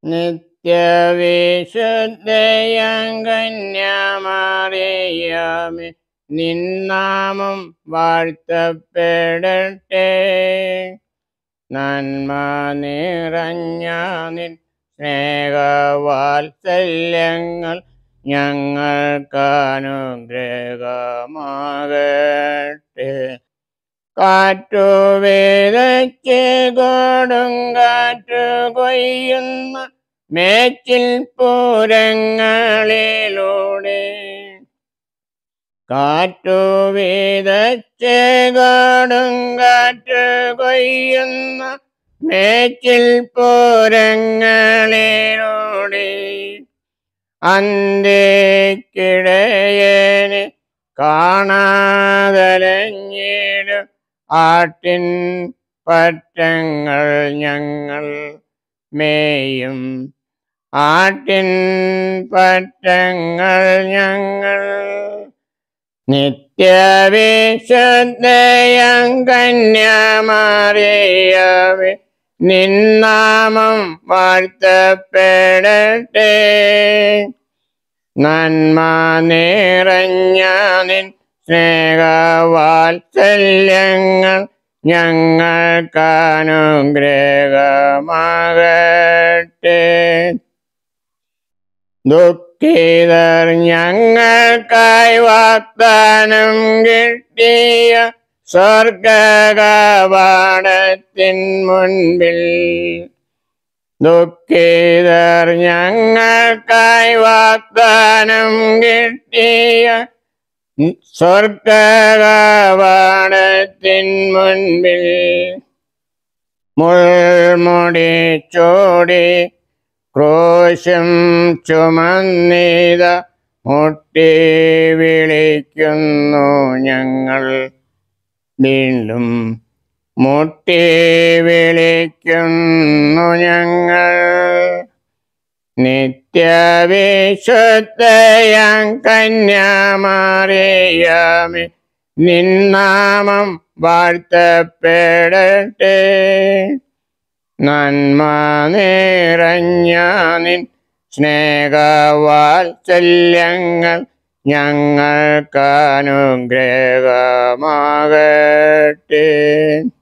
നിത്യവിശുദ്ധയങ്കന്യാമറിയാമേ നിന്നാമം വാഴ്ത്തപ്പെടട്ടെ നന്മ നിറഞ്ഞ നിൻ സ്നേഹവാത്സല്യങ്ങൾ ഞങ്ങൾക്കനുഗ്രഹമാകട്ടെ കാറ്റു വേദച്ച് കൊടുങ്കാറ്റു കൊയ്യുന്ന മേച്ചിൽ പൂരങ്ങളിലൂടെ കാറ്റു വീതച്ച് കൊടുങ്കാറ്റു കൊയ്യുന്ന മേച്ചിൽ പൂരങ്ങളിലൂടെ അന്ത്യക്കിടയന് കാണാതലഞ്ഞിടും ആട്ടിൻ പറ്റങ്ങൾ ഞങ്ങൾ മേയും ആട്ടിൻ പറ്റങ്ങൾ ഞങ്ങൾ നിത്യവിശുദ്ധയം കന്യാമറിയാവേ നിന്നാമം വാഴ്ത്തപ്പെടട്ടെ നന്മ നിറഞ്ഞ നിൻ സ്നേഹവാത്സല്യങ്ങൾ ഞങ്ങൾക്കനുഗ്രഹമാകട്ടെ ദുഃഖിതർ ഞങ്ങൾക്കായി വാഗ്ദാനം കിട്ടിയ സ്വർഗകവാടത്തിൻ മുൻപിൽ ദുഃഖിതർ ഞങ്ങൾക്കായി വാഗ്ദാനം കിട്ടിയ സ്വർഗകവാടത്തിൻ മുൻപിൽ മുൾമുടി ചോടി ക്രോശം ചുമന്നിത മുട്ടി വിളിക്കുന്നു ഞങ്ങൾ വീണ്ടും മുട്ടി വിളിക്കുന്നു ഞങ്ങൾ നിത്യവിശുദ്ധയം കന്യാമറിയാമേ നിന്നാമം വാഴ്ത്തപ്പെടട്ടെ നന്മ നിറഞ്ഞ നിൻ സ്നേഹവാത്സല്യങ്ങൾ ഞങ്ങൾക്കനുഗ്രഹമാകട്ടെ